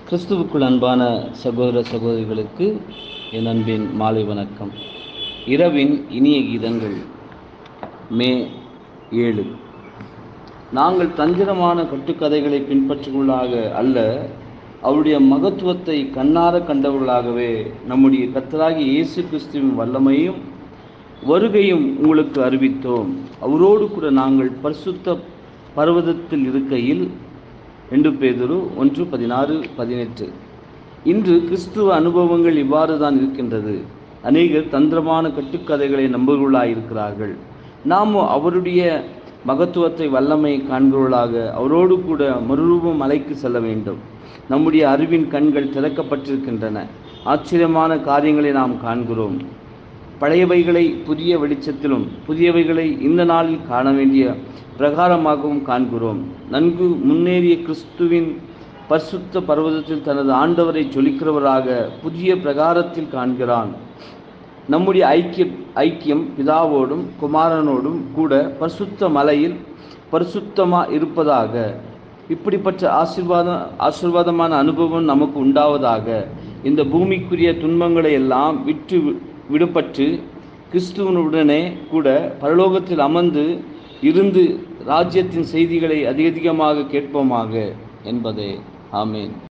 கிறிஸ்துவுக்குள் அன்பான சகோதர சகோதரிகளுக்கு என் அன்பின் மாலை வணக்கம் இரவின் இனிய கீதங்கள் மே ஏழு நாங்கள் தந்திரமான கட்டுக்கதைகளை பின்பற்றுவர்களாக அல்ல அவருடைய மகத்துவத்தை கண்ணார கண்டவர்களாகவே நம்முடைய கர்த்தராகிய இயேசு கிறிஸ்துவின் வல்லமையும் வருகையும் உங்களுக்கு அறிவித்தோம் அவரோடு கூட நாங்கள் பரிசுத்த பர்வதத்தில் இருக்கையில் ரெண்டு பேதுரு ஒன்று பதினாறு பதினெட்டு இன்று கிறிஸ்துவ அனுபவங்கள் இவ்வாறு தான் இருக்கின்றது அநேகர் தந்திரமான கட்டுக்கதைகளை நம்புகிறவர்களாயிருக்கிறார்கள் நாம் அவருடைய மகத்துவத்தை வல்லமை காண்கிறவர்களாக அவரோடு கூட மறுரூபம் மலைக்கு செல்ல வேண்டும் நம்முடைய அறிவின் கண்கள் திறக்கப்பட்டிருக்கின்றன ஆச்சரியமான காரியங்களை நாம் காண்கிறோம் பழையவைகளை புதிய வெளிச்சத்திலும் புதியவைகளை இந்த நாளில் காண வேண்டிய பிரகாரமாகவும் காண்கிறோம் நன்கு முன்னேறிய கிறிஸ்துவின் பரிசுத்த பர்வதத்தில் தனது ஆண்டவரை ஜொலிக்கிறவராக புதிய பிரகாரத்தில் காண்கிறான் நம்முடைய ஐக்கிய ஐக்கியம் பிதாவோடும் குமாரனோடும் கூட பரிசுத்த மலையில் பரிசுத்தமா இருப்பதாக இப்படிப்பட்ட ஆசிர்வாதம் ஆசிர்வாதமான அனுபவம் நமக்கு உண்டாவதாக இந்த பூமிக்குரிய துன்பங்களை எல்லாம் விட்டு விடுபட்டு கிறிஸ்துவனுடனே கூட பரலோகத்தில் அமர்ந்து இருந்து ராஜ்யத்தின் செய்திகளை அதிகதிகமாக கேட்போமாக என்பதே ஆமேன்